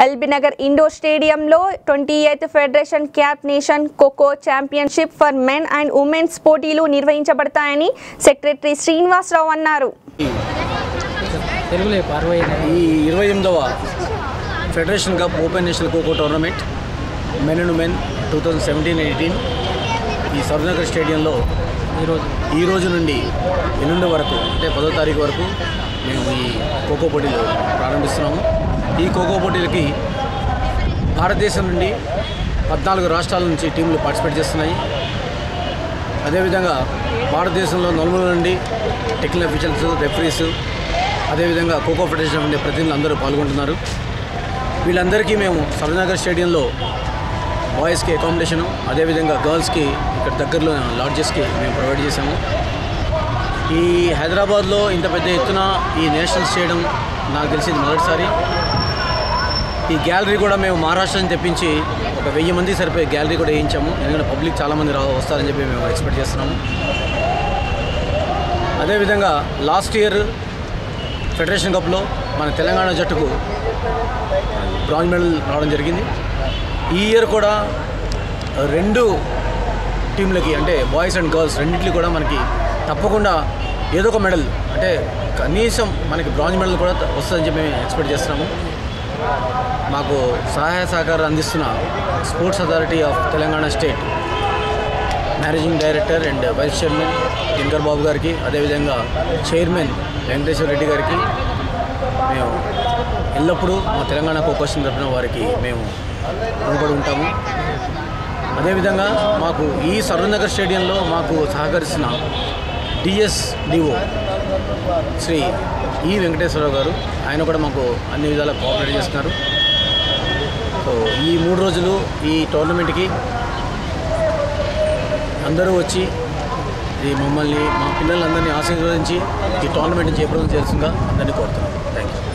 LB Nagar indoor స్టేడియంలో twenty eighth federation cup nation kho kho championship for men and women's పోటీలు నిర్వహించబడతాయని secretary Srinivasarao అన్నారు తెలుగులో అరవై ఈ ఇరవై ఎనిమిదవ federation cup open national kho kho tournament men and men two thousand seventeen eighteen ఈ సర్వనగర్ స్టేడియంలో ఈరోజు ఈ రోజు నుండి ఎల్లుండి వరకు అంటే పదో తారీఖు వరకు మేము ఈ ఖోఖో పోటీలు ప్రారంభిస్తున్నాము ఈ ఖోఖో పోటీలకి భారతదేశం నుండి పద్నాలుగు రాష్ట్రాల నుంచి టీంలు పార్టిసిపేట్ చేస్తున్నాయి అదేవిధంగా భారతదేశంలో నలుమూల నుండి టెక్నికల్ అఫీషియల్స్ రెఫరీస్ అదేవిధంగా ఖోఖో ఫెడరేషన్ నుండి ప్రతినిధులు అందరూ పాల్గొంటున్నారు వీళ్ళందరికీ మేము సరనగర్ స్టేడియంలో బాయ్స్కి అకామిడేషను అదేవిధంగా గర్ల్స్కి ఇక్కడ దగ్గరలో లాడ్జెస్కి మేము ప్రొవైడ్ చేశాము ఈ హైదరాబాద్లో ఇంత పెద్ద ఎత్తున ఈ నేషనల్స్ చేయడం నాకు తెలిసి ఇది మొదటిసారి ఈ గ్యాలరీ కూడా మేము మహారాష్ట్ర నుంచి తెప్పించి ఒక వెయ్యి మంది సరిపోయే గ్యాలరీ కూడా వేయించాము ఎందుకంటే పబ్లిక్ చాలామంది రా వస్తారని చెప్పి మేము ఎక్స్పెక్ట్ చేస్తున్నాము అదేవిధంగా లాస్ట్ ఇయర్ ఫెడరేషన్ కప్లో మన తెలంగాణ జట్టుకు బ్రాంజ్ మెడల్ రావడం జరిగింది ఈ ఇయర్ కూడా రెండు టీంలకి అంటే బాయ్స్ అండ్ గర్ల్స్ రెండింటికి కూడా మనకి తప్పకుండా ఏదో ఒక మెడల్ అంటే కనీసం మనకి బ్రాంజ్ మెడల్ కూడా వస్తుందని చెప్పి మేము ఎక్స్పెక్ట్ చేస్తున్నాము మాకు సహాయ సహకారం అందిస్తున్న sports authority of Telangana state managing director and vice chairman Dinakar Babu గారికి అదేవిధంగా చైర్మన్ వెంకటేశ్వర రెడ్డి గారికి మేము ఎల్లప్పుడూ మా తెలంగాణ కోకోషన్ తరఫున వారికి మేము రుణపడి ఉంటాము అదేవిధంగా మాకు ఈ సరూర్నగర్ స్టేడియంలో మాకు సహకరిస్తున్న డిఎస్ డిఓ శ్రీ ఈ వెంకటేశ్వరరావు గారు ఆయన కూడా మాకు అన్ని విధాలా కోఆపరేట్ చేస్తున్నారు సో ఈ మూడు రోజులు ఈ టోర్నమెంట్కి అందరూ వచ్చి ఈ మమ్మల్ని మా పిల్లలందరినీ ఆశీర్వదించి ఈ టోర్నమెంట్ చేపడం చేస్తుందిగా అందరినీ కోరుతున్నాను థ్యాంక్ యూ